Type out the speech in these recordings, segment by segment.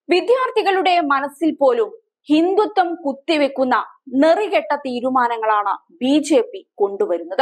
വിദ്യാർത്ഥികളുടെ മനസ്സിൽ പോലും ഹിന്ദുത്വം കുത്തിവെക്കുന്ന നെറികെട്ട തീരുമാനങ്ങളാണ് ബി ജെ പി കൊണ്ടുവരുന്നത്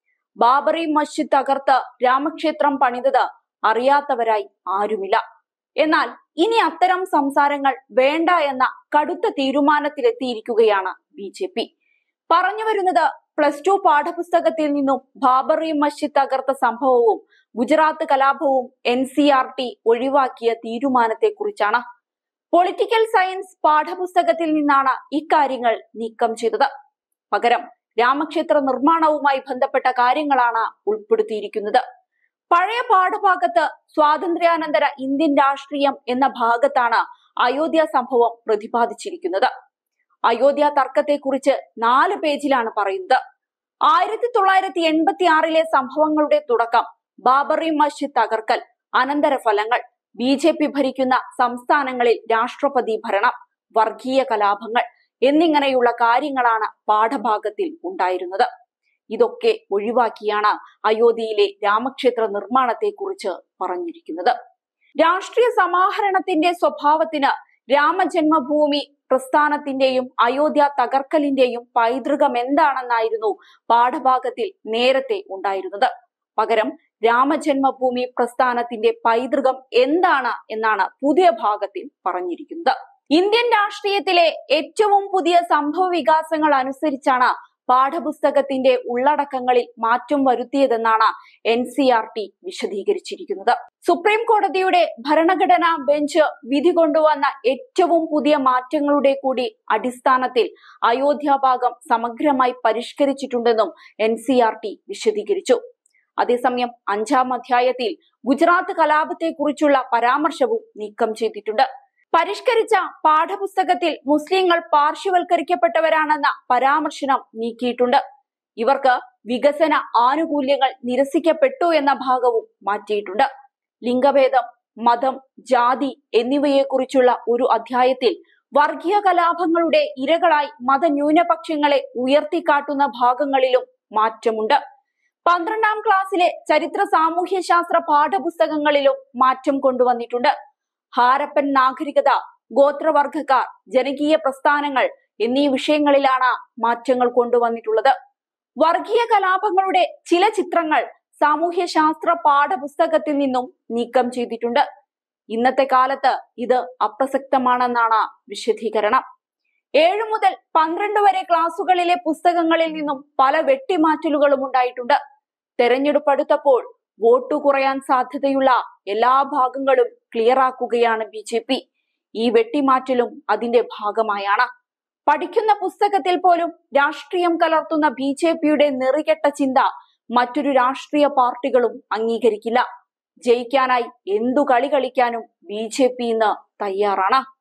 ബാബറി മസ്ജിദ് തകർത്ത് രാമക്ഷേത്രം പണിതത് അറിയാത്തവരായി ആരുമില്ല എന്നാൽ ഇനി അത്തരം സംസാരങ്ങൾ വേണ്ട എന്ന കടുത്ത തീരുമാനത്തിലെത്തിയിരിക്കുകയാണ് ബി ജെ പി പറഞ്ഞു വരുന്നത് പ്ലസ് ടു പാഠപുസ്തകത്തിൽ നിന്നും ബാബറി മസ്ജിദ് തകർത്ത സംഭവവും ഗുജറാത്ത് കലാപവും എൻ സി ആർ ടി ഒഴിവാക്കിയ തീരുമാനത്തെക്കുറിച്ചാണ് പൊളിറ്റിക്കൽ സയൻസ് പാഠപുസ്തകത്തിൽ നിന്നാണ് ഇക്കാര്യങ്ങൾ നീക്കം ചെയ്തത് പകരം രാമക്ഷേത്ര നിർമ്മാണവുമായി ബന്ധപ്പെട്ട കാര്യങ്ങളാണ് ഉൾപ്പെടുത്തിയിരിക്കുന്നത് പഴയ പാഠഭാഗത്ത് സ്വാതന്ത്ര്യാനന്തര ഇന്ത്യൻ രാഷ്ട്രീയം എന്ന ഭാഗത്താണ് അയോധ്യ സംഭവം പ്രതിപാദിച്ചിരിക്കുന്നത് അയോധ്യ തർക്കത്തെക്കുറിച്ച് നാല് പേജിലാണ് പറയുന്നത് ആയിരത്തി തൊള്ളായിരത്തി എൺപത്തി ആറിലെ സംഭവങ്ങളുടെ തുടക്കം ബാബറി മസ്ജിദ് തകർക്കൽ അനന്തരഫലങ്ങൾ ബി ജെ പി ഭരിക്കുന്ന സംസ്ഥാനങ്ങളിൽ രാഷ്ട്രപതി ഭരണം വർഗീയ കലാപങ്ങൾ എന്നിങ്ങനെയുള്ള കാര്യങ്ങളാണ് പാഠഭാഗത്തിൽ ഉണ്ടായിരുന്നത് ഇതൊക്കെ ഒഴിവാക്കിയാണ് അയോധ്യയിലെ രാമക്ഷേത്ര നിർമ്മാണത്തെക്കുറിച്ച് പറഞ്ഞിരിക്കുന്നത് രാഷ്ട്രീയ സമാഹരണത്തിന്റെ സ്വഭാവത്തിന് രാമജന്മഭൂമി പ്രസ്ഥാനത്തിന്റെയും അയോധ്യ തകർക്കലിന്റെയും പൈതൃകം എന്താണെന്നായിരുന്നു പാഠഭാഗത്തിൽ നേരത്തെ ഉണ്ടായിരുന്നത് പകരം രാമജന്മഭൂമി പ്രസ്ഥാനത്തിന്റെ പൈതൃകം എന്താണ് എന്നാണ് പുതിയ ഭാഗത്തിൽ പറഞ്ഞിരിക്കുന്നത് ഇന്ത്യൻ രാഷ്ട്രീയത്തിലെ ഏറ്റവും പുതിയ സംഭവ വികാസങ്ങൾ അനുസരിച്ചാണ് പാഠപുസ്തകത്തിന്റെ ഉള്ളടക്കങ്ങളിൽ മാറ്റം വരുത്തിയതെന്നാണ് എൻ സി ആർ ടി വിശദീകരിച്ചിരിക്കുന്നത് സുപ്രീം കോടതിയുടെ ഭരണഘടനാ ബെഞ്ച് വിധി കൊണ്ടുവന്ന ഏറ്റവും പുതിയ മാറ്റങ്ങളുടെ കൂടി അടിസ്ഥാനത്തിൽ അയോധ്യ ഭാഗം സമഗ്രമായി പരിഷ്കരിച്ചിട്ടുണ്ടെന്നും എൻ സി ആർ ടി വിശദീകരിച്ചു അതേസമയം അഞ്ചാം അധ്യായത്തിൽ ഗുജറാത്ത് കലാപത്തെക്കുറിച്ചുള്ള പരാമർശവും നീക്കം ചെയ്തിട്ടുണ്ട് പരിഷ്കരിച്ച പാഠപുസ്തകത്തിൽ മുസ്ലിങ്ങൾ പാർശ്വവൽക്കരിക്കപ്പെട്ടവരാണെന്ന പരാമർശനം നീക്കിയിട്ടുണ്ട് ഇവർക്ക് വികസന ആനുകൂല്യങ്ങൾ നിരസിക്കപ്പെട്ടു എന്ന ഭാഗവും മാറ്റിയിട്ടുണ്ട് ലിംഗഭേദം മതം ജാതി എന്നിവയെക്കുറിച്ചുള്ള ഒരു അധ്യായത്തിൽ വർഗീയ കലാപങ്ങളുടെ ഇരകളായി മതന്യൂനപക്ഷങ്ങളെ ഉയർത്തിക്കാട്ടുന്ന ഭാഗങ്ങളിലും മാറ്റമുണ്ട് പന്ത്രണ്ടാം ക്ലാസ്സിലെ ചരിത്ര സാമൂഹ്യശാസ്ത്ര പാഠപുസ്തകങ്ങളിലും മാറ്റം കൊണ്ടുവന്നിട്ടുണ്ട് ഹാരപ്പൻ നാഗരികത ഗോത്രവർഗക്കാർ ജനകീയ പ്രസ്ഥാനങ്ങൾ എന്നീ വിഷയങ്ങളിലാണ് മാറ്റങ്ങൾ കൊണ്ടുവന്നിട്ടുള്ളത് വർഗീയ കലാപങ്ങളുടെ ചില ചിത്രങ്ങൾ സാമൂഹ്യശാസ്ത്ര പാഠപുസ്തകത്തിൽ നിന്നും നീക്കം ചെയ്തിട്ടുണ്ട് ഇന്നത്തെ കാലത്ത് ഇത് അപ്രസക്തമാണെന്നാണ് വിശദീകരണം ഏഴു മുതൽ പന്ത്രണ്ട് വരെ ക്ലാസുകളിലെ പുസ്തകങ്ങളിൽ നിന്നും പല വെട്ടിമാറ്റലുകളും ഉണ്ടായിട്ടുണ്ട് തെരഞ്ഞെടുപ്പ് അടുത്തപ്പോൾ വോട്ടു കുറയാൻ സാധ്യതയുള്ള എല്ലാ ഭാഗങ്ങളും ക്ലിയർ ആക്കുകയാണ് ബി ജെ പി ഈ വെട്ടിമാറ്റലും അതിന്റെ ഭാഗമായാണ് പഠിക്കുന്ന പുസ്തകത്തിൽ പോലും രാഷ്ട്രീയം കലർത്തുന്ന ബി ജെ പിയുടെ നെറികെട്ട ചിന്ത മറ്റൊരു രാഷ്ട്രീയ പാർട്ടികളും അംഗീകരിക്കില്ല ജയിക്കാനായി എന്തു കളി കളിക്കാനും ബി ജെ പി ഇന്ന് തയ്യാറാണ്